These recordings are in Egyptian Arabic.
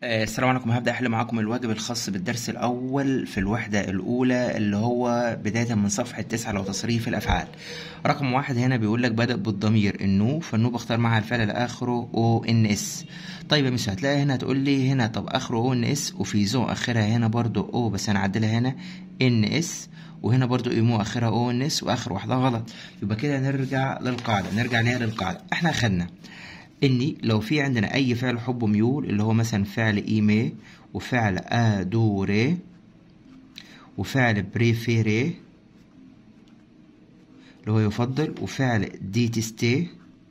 آه، السلام عليكم هبدأ أحل معاكم الواجب الخاص بالدرس الأول في الوحدة الأولى اللي هو بداية من صفحة تسعة لو تصريف الأفعال رقم واحد هنا بيقول لك بدأ بالضمير النو فالنو بختار معها الفعل اللي آخره أو إن إس طيب يا مس هتلاقي هنا تقول لي هنا طب آخره أو إن إس وفي زو آخرها هنا برضو أو بس أنا عدلها هنا إن إس وهنا برضو إيمو آخرها أو إن إس وآخر واحدة غلط يبقى كده نرجع للقاعدة نرجع ليها للقاعدة إحنا أخدنا اني لو في عندنا اي فعل حب وميول اللي هو مثلا فعل ايمي وفعل ادوري وفعل بريفيري اللي هو يفضل وفعل ديتستي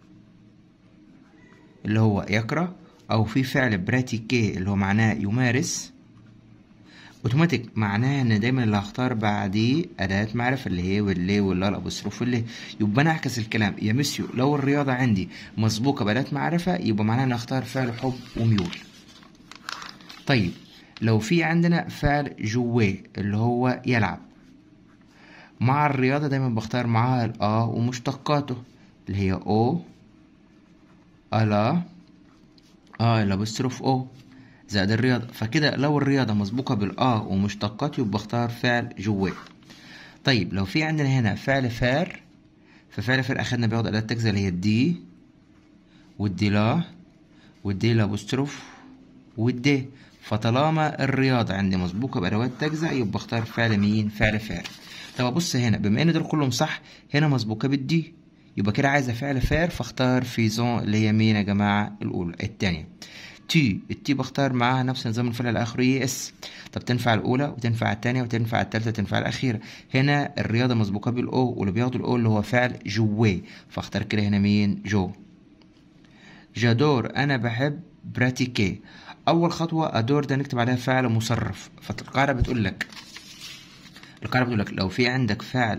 اللي هو يكره او في فعل براتيكي اللي هو معناه يمارس اوتوماتيك معناها ان دايما اللي هختار بعديه اداة معرفة اللي هي واللي واللا الابوستروف واللي يبقى انا اعكس الكلام يا مسيو لو الرياضة عندي مسبوقة بأداة معرفة يبقى معناها ان اختار فعل حب وميول طيب لو في عندنا فعل جواه اللي هو يلعب مع الرياضة دايما بختار معاها الآ ومشتقاته اللي هي أو ألا آ الأبوستروف أو زائد الرياضة فكده لو الرياضة مسبوقة بالآ ومشتقات يبقى اختار فعل جواه طيب لو في عندنا هنا فعل فار ففعل فار أخدنا بياخد أداة تجزئة اللي هي الدي والدي لا والدي لابوستروف والدي فطالما الرياضة عندي مسبوقة بأدوات تجزئة يبقى اختار فعل مين؟ فعل فار طب أبص هنا بما إن دول كلهم صح هنا مسبوقة بالدي يبقى كده عايزة فعل فار فاختار فيزون اللي هي مين يا جماعة الأولى التانية تي التي بختار معاها نفس نظام الفعل الاخري اس طب تنفع الاولى وتنفع الثانيه وتنفع الثالثه تنفع الاخيره هنا الرياضه مسبوقه بالاو واللي بياخد الاو اللي هو فعل جواه فاختار كده هنا مين جو جادور انا بحب براتيكي اول خطوه ادور ده نكتب عليها فعل مصرف فالقاعده بتقول لك القاعده بتقول لك لو في عندك فعل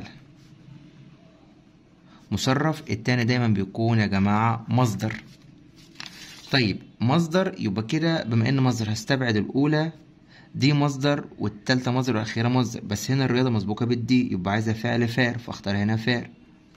مصرف التاني دايما بيكون يا جماعه مصدر طيب مصدر يبقى كده بما ان مصدر هستبعد الاولى دي مصدر والتالتة مصدر والاخيرة مصدر بس هنا الرياضة مسبوقة بالدي يبقى عايزة فعل فار فاختار هنا فار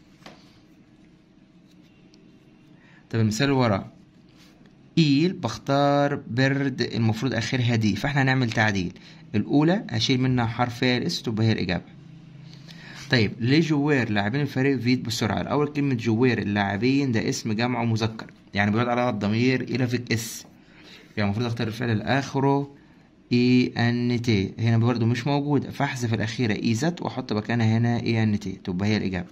طب المثال اللي ورا ايل بختار برد المفروض اخرها دي فاحنا هنعمل تعديل الاولى هشيل منها حرف اس تبقى هي الاجابة طيب ليه جوير لاعبين الفريق فيت بسرعة الأول كلمة جوير اللاعبين ده اسم جمع مذكر يعني بيقعد على الضمير إلى فيك اس يعني المفروض أختار الفعل الآخره اي ان تي هنا برضو مش موجود فاحذف الأخيرة اي زت وأحط مكانها هنا اي ان تي تبقى هي الإجابة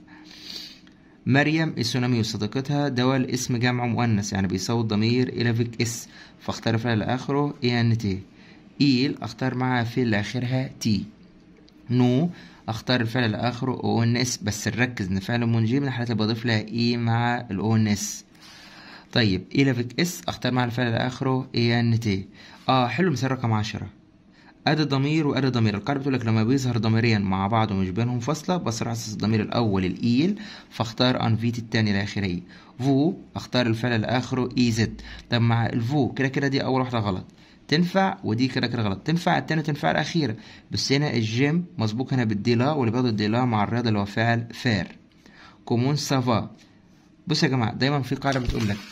مريم السونامي وصديقتها دول اسم جمع مؤنث يعني بيساوي الضمير إلى فيك اس فاختار الفعل الآخره اي ان تي ايل اختار معها في اللي آخرها تي نو اختار الفعل اللي اخره او ان اس بس نركز ان فعل منجي من الحالات اللي بضيف لها اي مع الاو ان اس طيب اي لافيك اس اختار مع الفعل اللي اخره اي ان تي اه حلو مثال رقم عشرة ادي ضمير وادي ضمير القاعده بتقول لك لما بيظهر ضميرين مع بعض ومش بينهم فاصله بصر على اساس الضمير الاول الايل فاختار ان فيت الثاني الاخريه فو اختار الفعل اللي اخره اي زد طب مع الفو كده كده دي اول واحده غلط تنفع ودي كده كده غلط تنفع التانية تنفع الأخيرة بس هنا الجيم مسبوق هنا بالديلا واللي بياخد الديلا مع الرياضة اللي هو فعل فار كومون سافا بص يا جماعة دايما في قاعدة بتقول لك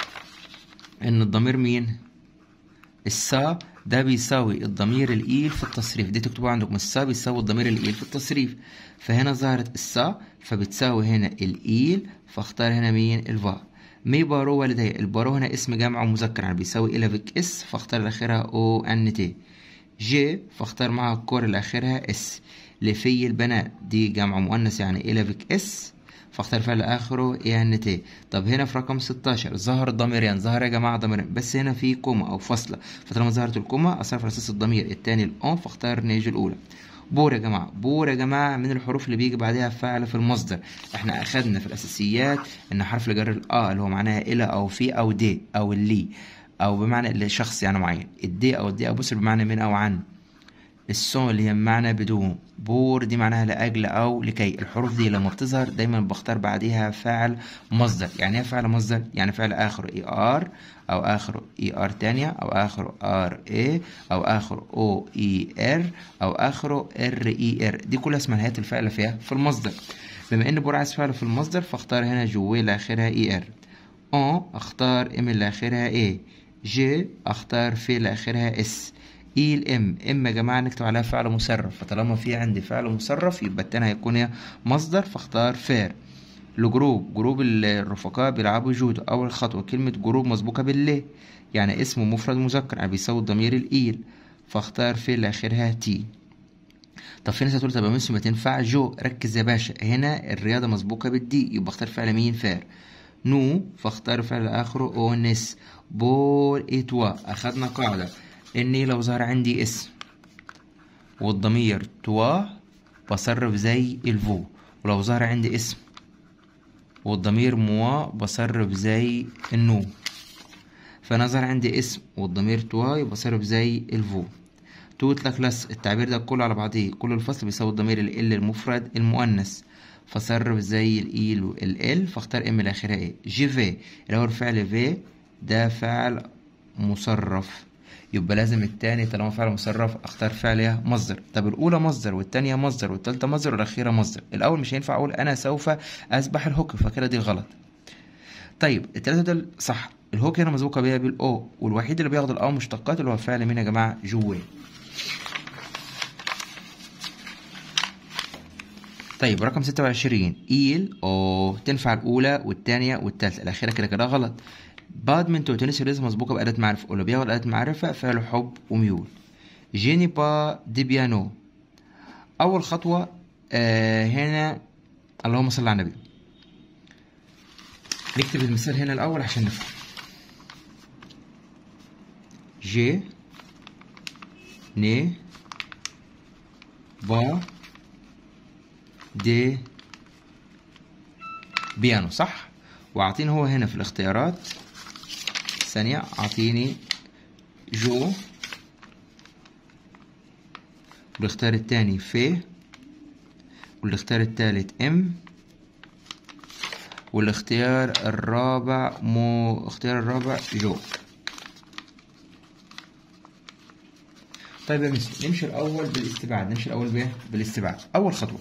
إن الضمير مين؟ السا ده بيساوي الضمير الإيل في التصريف دي تكتبوها عندكم السا بيساوي الضمير الإيل في التصريف فهنا ظهرت السا فبتساوي هنا الإيل فاختار هنا مين؟ الفا مي بارو والدي البارو هنا اسم جمع مذكر يعني بيساوي إلى فيك اس فاختار الأخيرها أو أن تي جي فاختار معها الكور اللي آخرها اس لفي البنات دي جمع مؤنث يعني إلى فيك اس فاختار فعل آخره إي أن تي طب هنا في رقم 16 ظهر ضميرين ظهر يا جماعة ضميرين بس هنا في كوما أو فاصلة فطالما ظهرت الكوما أصرف على أساس الضمير التاني الأون فاختار نيجي الأولى بور يا جماعة بور يا جماعة من الحروف اللي بيجي بعدها فعل في المصدر احنا اخدنا في الاساسيات ان حرف الجر الاه اللي هو معناها الى او في او دي او اللي او بمعنى لشخص يعني معين الدي او الدي او بصر بمعنى من او عن السون اللي هي بمعنى بدون بور دي معناها لأجل أو لكي الحروف دي لما بتظهر دايما بختار بعديها فاعل مصدر يعني ايه فعل مصدر يعني فعل آخره اي ار أو آخره اي ار تانية أو آخره ار اي أو آخره او اي ار أو آخره ار اي ار دي كلها اسمها نهاية الفعل فيها في المصدر بما ان بور عايز فعل في المصدر فاختار هنا جويه اللي آخرها اي ار اون اختار ام اللي آخرها ايه جي اختار في اللي اخرها اس اي الام ام يا جماعه نكتب عليها فعل مصرف فطالما في عندي فعل مصرف يبقى التاني هيكون إيه؟ مصدر فاختار فير الجروب جروب الرفقاء بيلعبوا جودو اول خطوه كلمه جروب مسبوقه بالليه يعني اسم مفرد مذكر يعني بيساوي الضمير الايل فاختار في اللي اخرها تي طب في ناس هتقول طب يا ميسي ما تنفع جو ركز يا باشا هنا الرياضه مسبوقه بالدي يبقى اختار فعل مين فير نو فاختار فعل اخره اونس بول اتوا اخدنا قاعده اني لو ظهر عندي اسم والضمير توا بصرف زي الفو ولو ظهر عندي اسم والضمير موا بصرف زي النو فنظر عندي اسم والضمير توا يبقى صرف زي الفو توت لك التعبير ده كله على بعضيه كل الفصل بيساوي الضمير ال المفرد المؤنث فصرف زي الايل والال فاختار ام الاخرها ايه جي في اللي هو الفعل في ده فعل مصرف يبقى لازم التاني طالما فعل مصرف اختار فعل مصدر طب الاولى مصدر والتانية مصدر والتالتة مصدر والاخيرة مصدر الاول مش هينفع اقول انا سوف اسبح الهوك فكده دي غلط طيب التلاتة دول صح الهوك هنا مسبوقة بيها بالاو والوحيد اللي بياخد الاو مشتقات اللي هو فعل مين يا جماعة جواه طيب رقم ستة وعشرين إيل أو تنفع الأولى والتانية والتالتة الأخيرة كده كده غلط بادمنتون تونس لازم مسبوقة بأداة معرفة أولى بياخد أداة معرفة فعل حب وميول جيني با دي بيانو أول خطوة آه هنا اللهم صل على النبي نكتب المثال هنا الأول عشان نفهم جي ني با دي بيانو صح واعطيني هو هنا في الاختيارات ثانية اعطيني جو والاختيار التاني في والاختيار التالت ام والاختيار الرابع مو اختيار الرابع جو طيب يا مستر نمشي الاول بالاستبعاد نمشي الاول بايه بالاستبعاد اول خطوه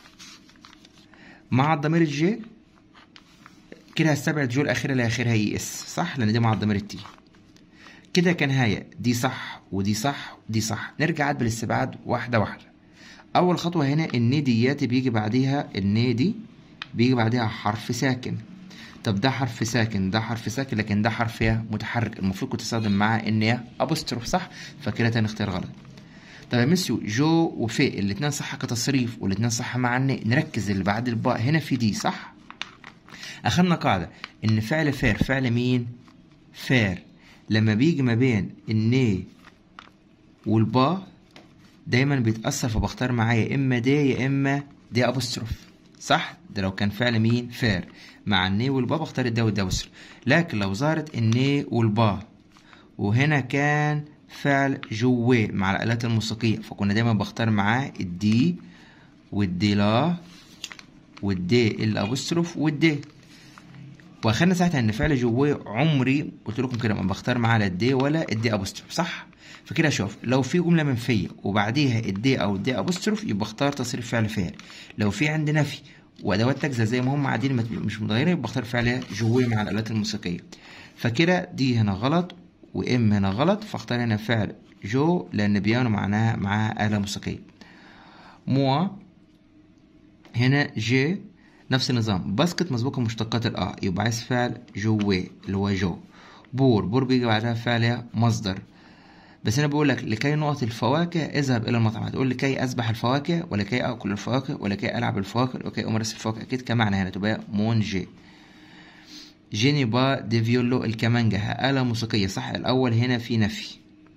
مع الضمير الجي كده هستبعد جو الاخيره اللي اخرها اي اس صح لان دي مع الضمير التي كده كنهايه دي صح ودي صح ودي صح نرجع عاد بالاستبعاد واحده واحده اول خطوه هنا الني ديات بيجي بعديها الني دي بيجي بعديها حرف ساكن طب ده حرف ساكن ده حرف ساكن لكن ده حرف متحرك المفروض كنت تستخدم معاه ان يا ابوستروف صح فكده تاني اختيار غلط طب يا ميسيو جو وفي الاتنين صح كتصريف والاتنين صح مع الني نركز اللي بعد الباء هنا في دي صح اخدنا قاعدة ان فعل فير فعل مين فير لما بيجي ما بين الني والباء دايما بيتأثر فبختار معايا اما دي يا اما دي ابوستروف صح ده لو كان فعل مين فير مع الني والبا بختار الدا والدا والسر لكن لو ظهرت الني والبا وهنا كان فعل جواه مع الآلات الموسيقية فكنا دايما بختار معاه الدي والدي لا والدي الأبوستروف والدي واخدنا ساعتها ان فعل جواه عمري قلت لكم كده ما بختار معاه لا الدي ولا الدي ابوستروف صح فكده شوف لو في جمله منفيه وبعديها الدي او الدي ابوستروف يبقى اختار تصريف فعل فعل لو في عندي نفي وادوات تجزئه زي ما هم قاعدين مش متغيره يبقى اختار فعل جواه مع الالات الموسيقيه فكده دي هنا غلط وام هنا غلط فاختار هنا فعل جو لان بيانو معناها معاها آلة موسيقية موا هنا جي نفس النظام باسكت مسبوقة مشتقات الآ يبقى عايز فعل جوي اللي هو جو بور بور بيجي بعدها فعل مصدر بس هنا بقول لك لكي نقط الفواكه اذهب الى المطعم هتقول لكي اذبح الفواكه ولكي اكل الفواكه ولكي العب الفواكه ولكي امارس الفواكه اكيد كمعنى هنا تبقى مونجي جيني با دي فيولو الكمانجة آلة موسيقية صح الأول هنا في نفي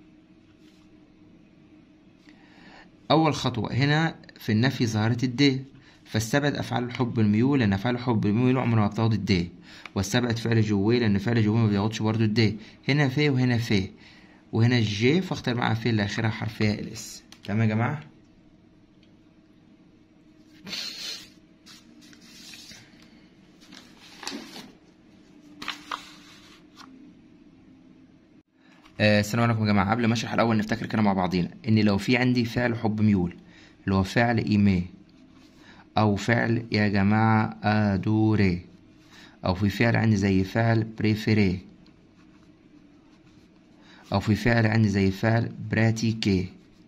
أول خطوة هنا في النفي ظهرت الدي فاستبعد أفعال الحب الميول لأن أفعال الحب الميول عمرها ما بتاخد الدي واستبعد فعل جوي لأن فعل جوي ما بياخدش برضه الدي هنا في وهنا في وهنا الجي فاختار معاها في اللي آخرها حرفية الاس تمام يا جماعة السلام عليكم يا جماعه قبل ما اشرح الاول نفتكر كده مع بعضينا ان لو في عندي فعل حب ميول اللي هو فعل ايمي او فعل يا جماعه ادوري او في فعل عندي زي فعل بريفيري أو في فعل عندي زي فعل براتيكي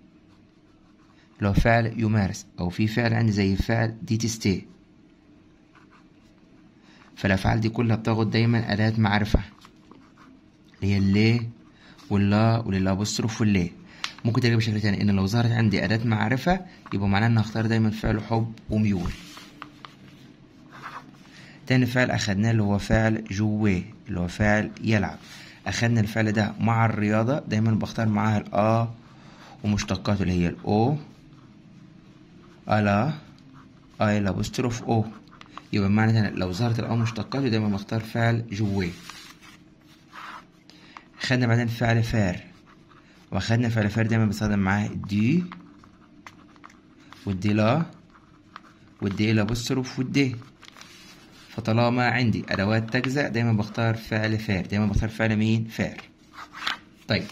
لو فعل يمارس أو في فعل عندي زي فعل ديتستي فالأفعال دي كلها بتاخد دايما أداة معرفة اللي هي اللي واللا وللأبوستروف واللي ممكن تجيب بشكل تاني إن لو ظهرت عندي أداة معرفة يبقى معناه إن هختار دايما فعل حب وميول تاني فعل أخدناه اللي هو فعل جواه اللي هو فعل يلعب أخدنا الفعل ده مع الرياضة دايما بختار معاها الآ ومشتقاته اللي هي الأو ألا أي الأبوستروف أو يبقى معنى تاني لو ظهرت الأو مشتقاته دايما بختار فعل جواه خدنا بعدين فعل فار واخدنا فعل فار دايما بستخدم معاه دي والدي لا والدي الأبوستروف والدي فطالما عندي أدوات تجزأ دايما بختار فعل فار دايما بختار فعل مين فار طيب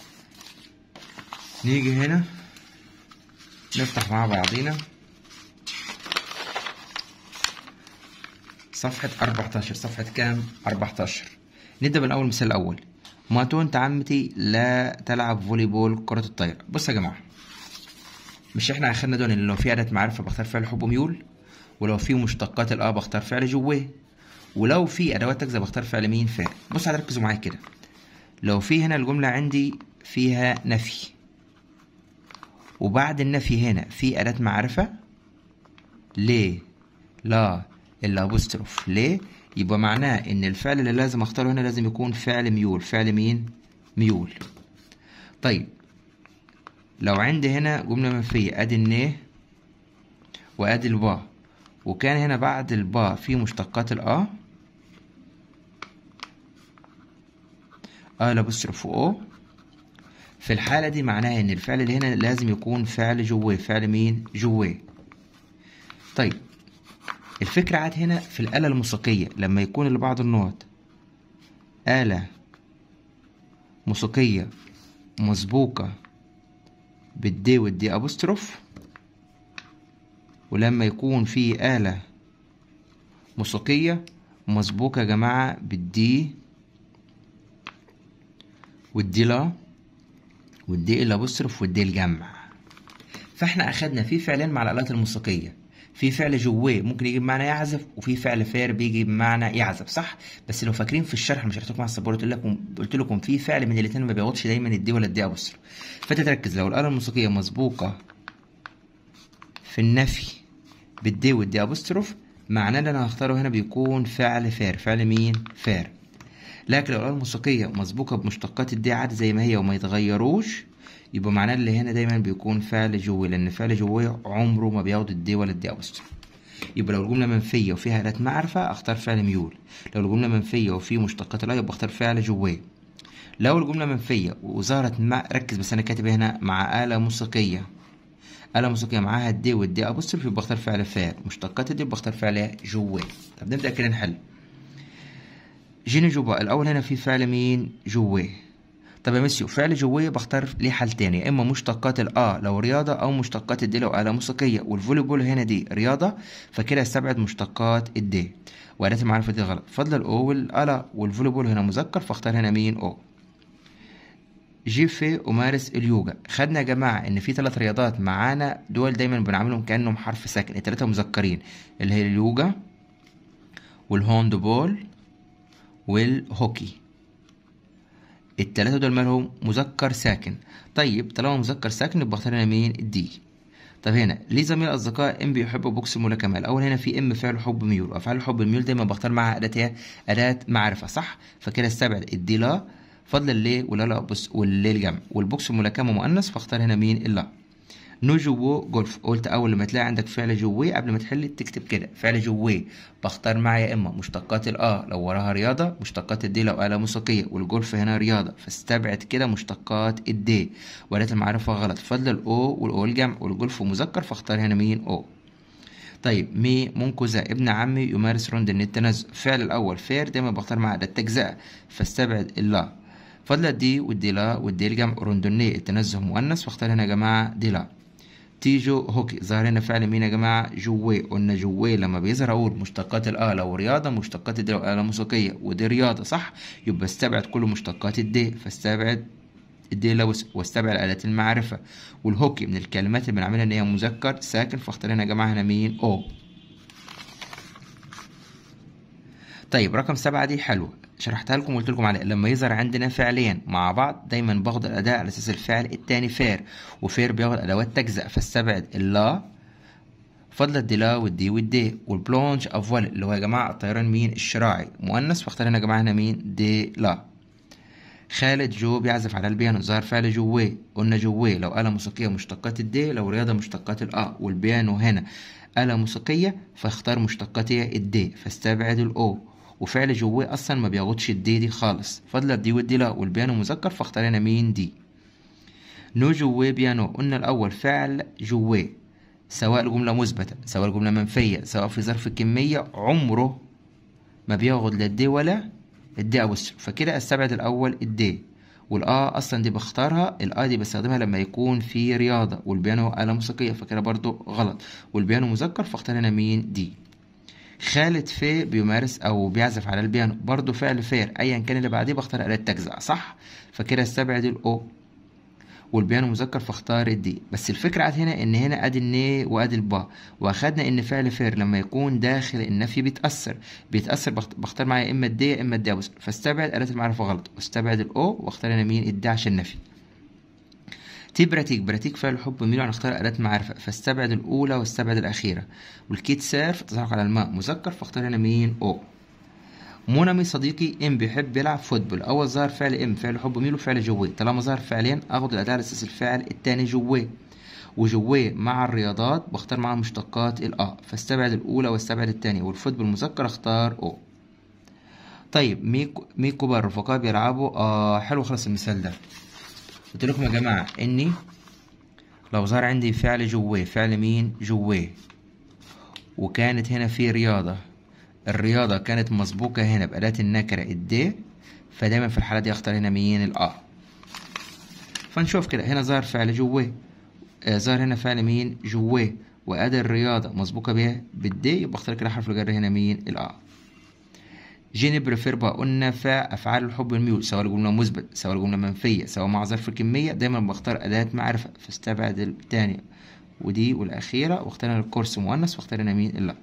نيجي هنا نفتح مع بعضينا صفحة 14 صفحة كام 14 نبدأ بالأول المثال الأول ماتونت عمتي لا تلعب فولي بول كرة الطايرة بص يا جماعة مش احنا اخدنا دول ان لو في أداة معرفة بختار فعل حب وميول ولو في مشتقات الآ بختار فعل جواه ولو في أدوات تجزأ بختار فعل مين فعل بص هتركزوا معايا كده لو في هنا الجملة عندي فيها نفي وبعد النفي هنا في أداة معرفة ليه لا الأبوستروف ليه يبقى معناه إن الفعل اللي لازم أختاره هنا لازم يكون فعل ميول فعل مين ميول طيب لو عندي هنا جملة منفية أدي النيه وأدي البا وكان هنا بعد البا في مشتقات الآ آ الأبوستروف أو في الحالة دي معناها إن الفعل اللي هنا لازم يكون فعل جواه فعل مين جواه طيب الفكرة عاد هنا في الآلة الموسيقية لما يكون لبعض النقط آلة موسيقية مسبوقة بالدي والدي أبوستروف ولما يكون في آلة موسيقية مسبوقة يا جماعة بالدي والدي لا والدي الأبوستروف والدي الجمع فاحنا أخدنا في فعلين مع الآلات الموسيقية في فعل جواه ممكن يجي بمعنى يعزف وفي فعل فار بيجي بمعنى يعزف صح بس لو فاكرين في الشرح مش شرحت لكم على السبوره قلت لكم قلت لكم في فعل من الاثنين ما بياخدش دايما الدي ولا الدي ابوستروف فانت تركز لو الاله الموسيقيه مسبوقه في النفي بالدي والدي ابوستروف معناه اللي انا هختاره هنا بيكون فعل فار فعل مين فار لكن لو الاله الموسيقيه مسبوقه بمشتقات الدي عادي زي ما هي وما يتغيروش يبقى معناه اللي هنا دايما بيكون فعل جوي لان فعل جوي عمره ما بياخد الدي ولا الدي ابوستروف يبقى لو الجمله منفيه وفيها اداه معرفه اختار فعل ميول لو الجمله منفيه وفي مشتقات لا يبقى اختار فعل جوي لو الجمله منفيه وظهرت مع ركز بس انا كاتب هنا مع اله موسيقيه آلة موسيقية معاها الدي والدي أبوستروف يبقى بختار فعل فعل مشتقات الدي بختار فعل جواه طب نبدأ كده نحل جيني جوبا الأول هنا في فعل مين جواه طب يا ميسيو فعل جوية بختار ليه حالتين يا اما مشتقات الاه لو رياضه او مشتقات الدي لو آلة موسيقيه والفولي بول هنا دي رياضه فكده استبعد مشتقات الدي وأداة المعرفة دي غلط فضل الأو والآلة والفولي بول هنا مذكر فاختار هنا مين أو جي في أمارس اليوجا خدنا يا جماعة إن في ثلاث رياضات معانا دول دايما بنعملهم كأنهم حرف ساكن التلاتة مذكرين اللي هي اليوجا والهوند بول والهوكي التلاتة دول مالهم مذكر ساكن طيب طالما مذكر ساكن يبقى اختار هنا مين الدي طب هنا ليه زميل اصدقاء ام بيحبوا بوكس الملاكمه الاول هنا في ام فعل حب ميول وافعال حب الميول دايما بختار معاها اداه اداه معرفه صح فكده استبعد الدي لا فضل اللي ولا لا بص واللي الجمع والبوكس الملاكمه مؤنث فاختار هنا مين اللا نو جوو جولف قلت اول لما تلاقي عندك فعل جوي قبل ما تحل تكتب كده فعل جوي بختار معايا يا اما مشتقات الاه لو وراها رياضه مشتقات الدي لو آلة موسيقيه والجولف هنا رياضه فاستبعد كده مشتقات الدي ولات المعرفه غلط فضل الاو والاو الجمع والجولف مذكر فاختار هنا مين او طيب مي منكوزة ابن عمي يمارس روندن التنزه فعل الأول فير دايما بختار مع ده التجزئة فاستبعد اللا فضل الدي والدي لا والدي الجمع روندوني التنزه مؤنث واختار هنا يا جماعة دي لا تيجو هوكي ظهر هنا فعل مين يا جماعة جوي قلنا جوي لما بيظهر أقول مشتقات الآ لو رياضة مشتقات الدي لو آلة موسيقية ودي رياضة صح يبقى استبعد كل مشتقات الدي فاستبعد الدي لوس واستبعد أداة المعرفة والهوكي من الكلمات اللي بنعملها إن هي مذكر ساكن فاختار هنا يا جماعة هنا مين أو طيب رقم سبعة دي حلوة شرحتها لكم وقلت لكم عليها لما يظهر عندنا فعلين مع بعض دايما باخد الأداة على أساس الفعل التاني فير وفير بياخد أدوات تجزأ فاستبعد اللا فضل الدلا والدي والدي والبلونج افوال اللي هو يا جماعه الطيران مين الشراعي مؤنث فاختار هنا يا جماعه هنا مين دي لا خالد جو بيعزف على البيانو ظهر فعل جواه قلنا جواه لو آلة موسيقية مشتقات الدي لو رياضة مشتقات الأ والبيانو هنا آلة موسيقية فاختار مشتقات الدي فاستبعد الأو وفعل جواه أصلا ما بياخدش الدي دي خالص فضل الدي والدي لا والبيانو مذكر فاختار هنا مين دي نو جواه بيانو قلنا الأول فعل جواه سواء الجملة مثبتة سواء الجملة منفية سواء في ظرف الكمية عمره ما بياخد لا الدي ولا الدي أبوستروف فكده استبعد الأول الدي والآ أصلا دي بختارها الآ دي بستخدمها لما يكون في رياضة والبيانو آلة موسيقية فكده برضو غلط والبيانو مذكر فاختار هنا مين دي خالد في بيمارس أو بيعزف على البيانو برضو فعل فير أيا كان اللي بعديه بختار آلة تجزئة صح فكده استبعد الأو والبيانو مذكر فاختار الدي بس الفكرة عاد هنا ان هنا ادي الني وادي البا واخدنا ان فعل فير لما يكون داخل النفي بيتأثر بيتأثر بختار معايا اما الدي يا اما الدي بس فاستبعد آلة المعرفة غلط واستبعد الاو واختار انا مين الدي عشان النفي تي براتيك براتيك فعل حب ميلو هنختار آلات معرفة فاستبعد الأولى واستبعد الأخيرة والكيت سيرف تتحرك على الماء مذكر فاختار هنا مين أو منمي صديقي ام بيحب يلعب فوتبول اول ظهر فعل ام فعل حب ميلو فعل جويه طالما ظهر فعلين اخد الاداه على اساس الفعل التاني جويه وجويه مع الرياضات بختار معاها مشتقات الأ فاستبعد الأولى واستبعد التانية والفوتبول مذكر اختار أو طيب ميكو ميكو بقى الرفقاء بيلعبوا آه حلو خلاص المثال ده قلت لكم يا جماعة إني لو ظهر عندي فعل جواه فعل مين جواه وكانت هنا في رياضة الرياضة كانت مسبوقة هنا بأداة النكرة الدي فدايما في الحالة دي اختار هنا مين الأ فنشوف كده هنا ظهر فعل جواه آه ظهر هنا فعل مين جواه وأداة الرياضة مسبوقة بيها بالدي يبقى اختار كده حرف الجر هنا مين الأ جيني بريفير بقى قلنا فا أفعال الحب والميول سواء الجملة مثبت سواء الجملة منفية سواء مع ظرف الكمية دايما بختار أداة معرفة فاستبعد التانية ودي والأخيرة واختار الكورس مؤنث واختار هنا مين الأ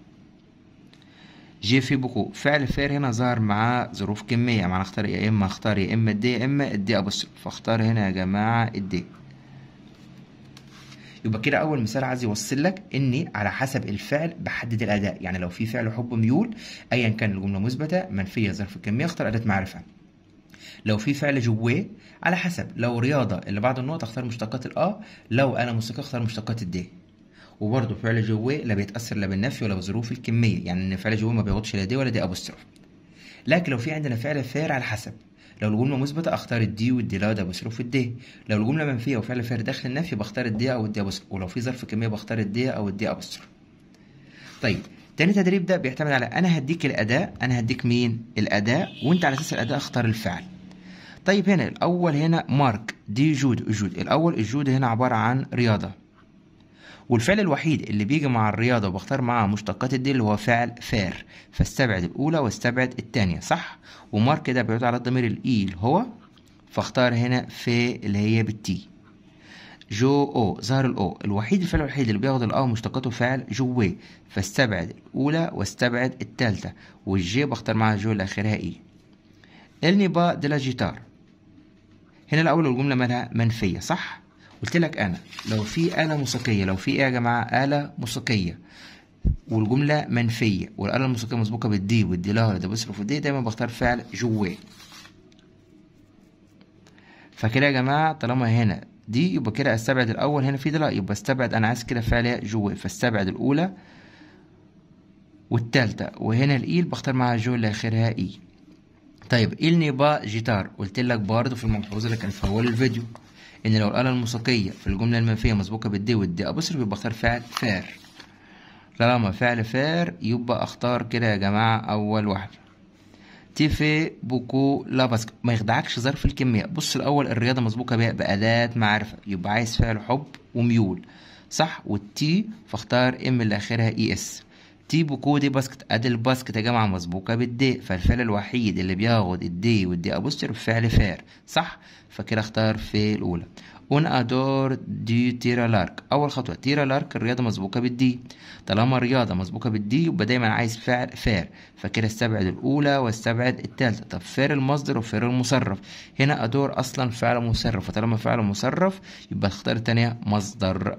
جي في بوكو فعل فير هنا ظهر معاه ظروف كمية معنى اختار يا اما اختار يا اما الدي يا اما الدي ابص فاختار هنا يا جماعة الدي يبقى كده اول مثال عايز يوصل لك اني على حسب الفعل بحدد الاداء يعني لو في فعل حب ميول ايا كان الجمله مثبته منفيه ظرف الكميه اختار اداه معرفه لو في فعل جواه على حسب لو رياضه اللي بعد النقط اختار مشتقات الاه لو انا موسيقى اختار مشتقات الدي وبرضه فعل جواه لا بيتاثر لا بالنفي ولا بظروف الكميه يعني ان فعل جواه ما بياخدش لا دي ولا دي ابوستروف لكن لو في عندنا فعل فار على حسب لو الجملة مثبتة اختار الدي والدي لا ده بصرف الدي لو الجملة منفية وفعل فعل داخل النفي بختار الدي او الدي ابصرف ولو في ظرف كمية بختار الدي او الدي ابصرف طيب تاني تدريب ده بيعتمد على انا هديك الاداء انا هديك مين الاداء وانت على اساس الاداء اختار الفعل طيب هنا الاول هنا مارك دي جود جود الاول الجود هنا عبارة عن رياضة والفعل الوحيد اللي بيجي مع الرياضة وبختار معاه مشتقات الدي اللي هو فعل فار فاستبعد الأولى واستبعد التانية صح ومارك ده بيعود على الضمير الإيل هو فاختار هنا في اللي هي بالتي جو او ظهر الاو الوحيد الفعل الوحيد اللي بياخد الاو مشتقاته فعل جواه فاستبعد الاولى واستبعد التالتة والجي بختار معاها جو اللي اخرها اي النبا دي لا جيتار هنا الاول الجملة مالها منفية صح قلت لك انا لو في آلة موسيقية لو في ايه يا جماعة آلة موسيقية والجملة منفية والآلة الموسيقية مسبوقة بالدي والدي لا ولا ده بصرف الدي دايما بختار فعل جواه فكده يا جماعة طالما هنا دي يبقى كده استبعد الأول هنا في ده لا يبقى استبعد أنا عايز كده فعل جواه فاستبعد الأولى والتالتة وهنا الإيل بختار معاها جو اللي آخرها إي طيب إلني با جيتار قلت لك برضه في الملحوظة اللي كانت في أول الفيديو ان لو الآلة الموسيقية في الجملة المنفية مسبوقة بالدي والدي أبصرف يبقى اختار فعل فار طالما فعل فار يبقى اختار كده يا جماعة أول واحدة تيفي بوكو لاباسك ما يخدعكش ظرف الكمية بص الأول الرياضة مسبوقة بها بأداة معرفة يبقى عايز فعل حب وميول صح والتي فاختار ام اللي آخرها اي اس تي بوكو دي باسكت ادي الباسكت يا جماعه مسبوقه بالدي فالفعل الوحيد اللي بياخد الدي والدي ابوستروف فعل فار صح فكده اختار في الاولى اون ادور دي تيرا لارك اول خطوه تيرا لارك الرياضه مسبوقه بالدي طالما الرياضه مسبوقه بالدي يبقى دايما عايز فعل فار فكده استبعد الاولى واستبعد الثالثه طب فار المصدر وفار المصرف هنا ادور اصلا فعل مصرف وطالما فعل مصرف يبقى اختار الثانيه مصدر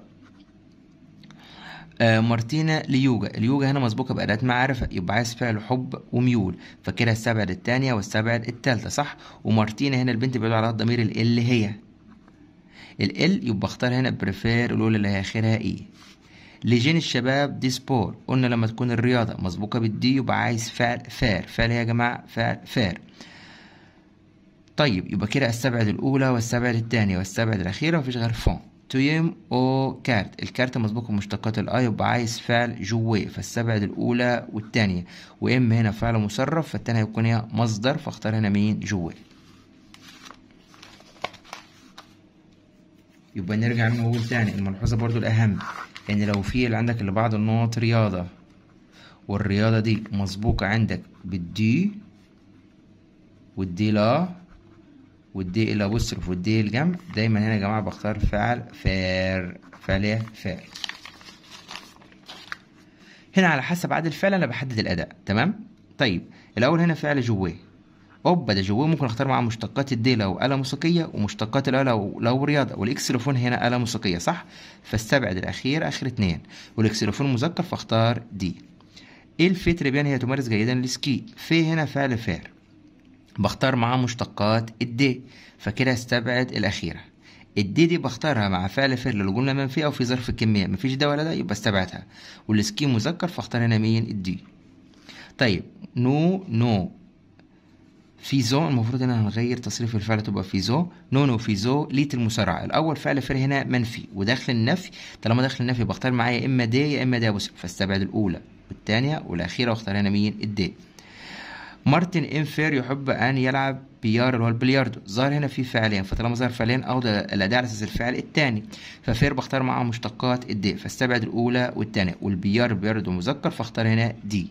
آه مارتينا ليوجا اليوجا هنا مسبوقة بأداة معرفة يبقى عايز فعل حب وميول فكده استبعد التانية واستبعد التالتة صح ومارتينا هنا البنت بيقول عليها الضمير ال اللي هي ال يبقى اختار هنا بريفير الأولى اللي هي آخرها إيه لجين الشباب دي سبور قلنا لما تكون الرياضة مسبوقة بالدي يبقى عايز فعل فار فعل يا جماعة فعل فار طيب يبقى كده استبعد الأولى واستبعد التانية واستبعد الأخيرة مفيش غير فون تويم او كارت الكارت مسبوق بمشتقات الاي يبقى عايز فعل جوي فاستبعد الاولى والتانية وام هنا فعل مصرف فالتانية هيكون هي مصدر فاختار هنا مين جوي يبقى نرجع نقول تاني الملحوظة برضو الأهم إن لو في اللي عندك اللي بعض النقط رياضة والرياضة دي مسبوقة عندك بالدي والدي لا والدي الى بصرف والدي الجمع دايما هنا يا جماعه بختار فعل فار فعل ايه فار هنا على حسب عدد الفعل انا بحدد الاداء تمام طيب الاول هنا فعل جواه اوبا ده جواه ممكن اختار معاه مشتقات الدي لو آلة موسيقية ومشتقات الآلة لو, لو رياضة والإكسلوفون هنا آلة موسيقية صح؟ فاستبعد الأخير آخر اتنين والإكسلوفون مذكر فاختار دي ايه الفيت بيان هي تمارس جيدا السكي في هنا فعل فار بختار معاه مشتقات الدي فكده استبعد الأخيرة الدي دي بختارها مع فعل فعل للجملة منفية أو في ظرف الكمية مفيش ده ولا ده يبقى استبعدها والسكي مذكر فاختار هنا مين الدي طيب نو نو فيزو المفروض هنا هنغير تصريف الفعل تبقى فيزو نو نو فيزو ليت المسارعة الأول فعل فعل هنا منفي وداخل النفي طالما داخل النفي بختار معاه يا إما دي يا إما دي أبص فاستبعد الأولى والثانية والأخيرة واختار هنا مين الدي مارتن انفير يحب ان يلعب بيار اللي هو البلياردو ظهر هنا في فعلين فطالما ظهر فعلين اخد الاداء على اساس الفعل الثاني ففير بختار معاه مشتقات الدي فاستبعد الاولى والثانيه والبيار بياردو مذكر فاختار هنا دي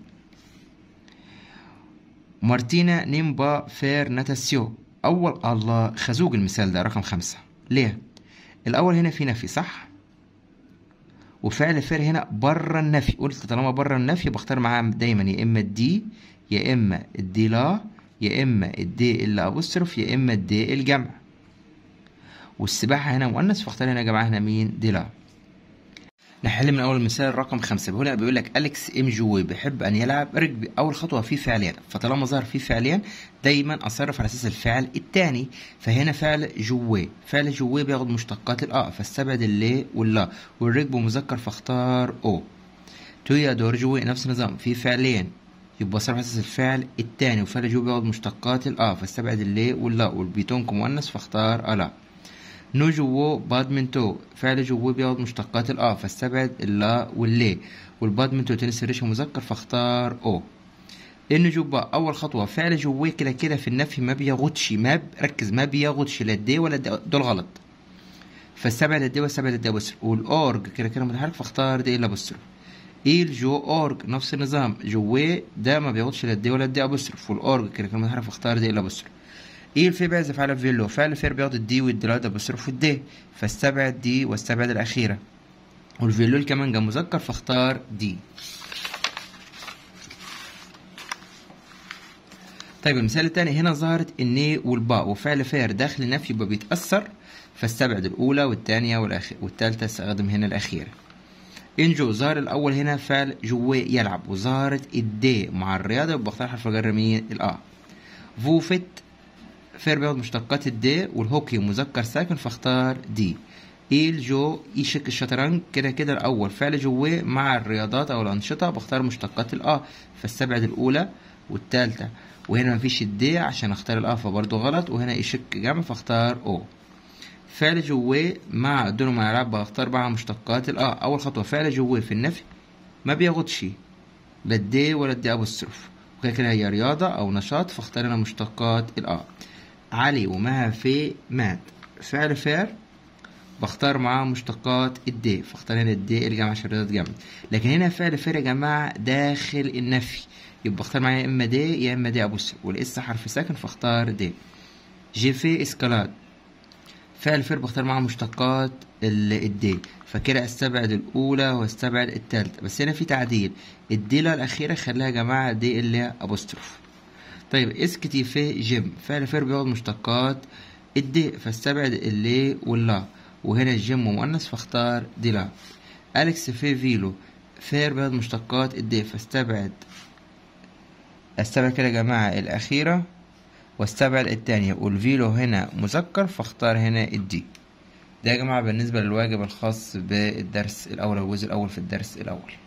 مارتينا نيمبا فير ناتاسيو اول الله خزوج المثال ده رقم خمسة ليه الاول هنا في نفي صح وفعل فير هنا بره النفي قلت طالما بره النفي بختار معاه دايما يا اما الدي يا اما الدي لا يا اما الدي اللي ابوستروف يا اما الدي الجمع والسباحة هنا مؤنث فاختار هنا يا جماعة هنا مين دي لا نحل من اول مثال رقم خمسة هنا بيقول لك اليكس ام جوي بيحب ان يلعب رجبي اول خطوه فيه فعلين فطالما ظهر فيه فعلين دايما اصرف على اساس الفعل الثاني فهنا فعل جوي فعل جوي بياخد مشتقات الاه فاستبعد اللي واللا والركب مذكر فاختار او تويا دور جوي نفس النظام في فعلين يبقى صرف على اساس الفعل الثاني وفعل جوي بياخد مشتقات الاه فاستبعد اللي واللا والبيتونك مؤنث فاختار الا نو جوو بادمنتو فعل جوو بياخد مشتقات الاه فاستبعد اللا واللي والبادمنتو تنس الريشه مذكر فاختار او ان جوبا اول خطوه فعل جوي كده كده في النفي ما بياخدش ما ركز ما بياخدش لا الدي ولا الدي دول غلط فاستبعد الدي واستبعد الدي بصر والاورج كده كده متحرك فاختار دي الا بصر ايل جو اورج نفس النظام جوي ده ما بياخدش لا الدي ولا الدي ابوستروف والاورج كده كده متحرك فاختار دي الا بصر ايه الفي بيعزف على فيلو فعل فير بياخد الدي والدي ده بصرف الدي فاستبعد دي واستبعد الاخيره والفيلول كمان جا مذكر فاختار دي طيب المثال الثاني هنا ظهرت الني والباء وفعل فير داخل النفي يبقى بيتأثر فاستبعد الأولى والثانية والأخير والثالثة استخدم هنا الأخيرة انجو ظهر الأول هنا فعل جوي يلعب وظهرت الدي مع الرياضة يبقى بختار حرف جر مين الآ فوفت فير بياخد مشتقات الدي والهوكي مذكر ساكن فاختار دي ايل جو يشك الشطرنج كده كده الاول فعل جواه مع الرياضات او الانشطه بختار مشتقات الاه فاستبعد الاولى والثالثه وهنا مفيش الدي عشان اختار الاه فبرضه غلط وهنا يشك جمع فاختار او فعل جواه مع دون ما يلعب بختار بقى مشتقات الاه اول خطوه فعل جواه في النفي ما بياخدش لا الدي ولا الدي ابوستروف وكده كده هي رياضه او نشاط فاختار انا مشتقات الاه علي ومها في مات فعل فعل بختار معاه مشتقات الدي فاختار هنا الدي الجمع عشان رياضة جمع لكن هنا فعل فعل يا جماعة داخل النفي يبقى بختار معايا يا اما دي يا اما دي ابص والاس حرف ساكن فاختار دي جي في اسكالاد فعل فعل بختار معاه مشتقات الدي فكده استبعد الاولى واستبعد التالتة بس هنا في تعديل الديلة الاخيرة خليها يا جماعة دي اللي هي ابوستروف طيب اسكتي في جيم فعل فعل بياخد مشتقات الدي فاستبعد اللي واللا وهنا الجيم مؤنث فاختار دي لا أليكس في فيلو فير بياخد مشتقات الدي فاستبعد استبعد كده يا جماعة الأخيرة واستبعد التانية والفيلو هنا مذكر فاختار هنا الدي ده يا جماعة بالنسبة للواجب الخاص بالدرس الأول الجزء الأول في الدرس الأول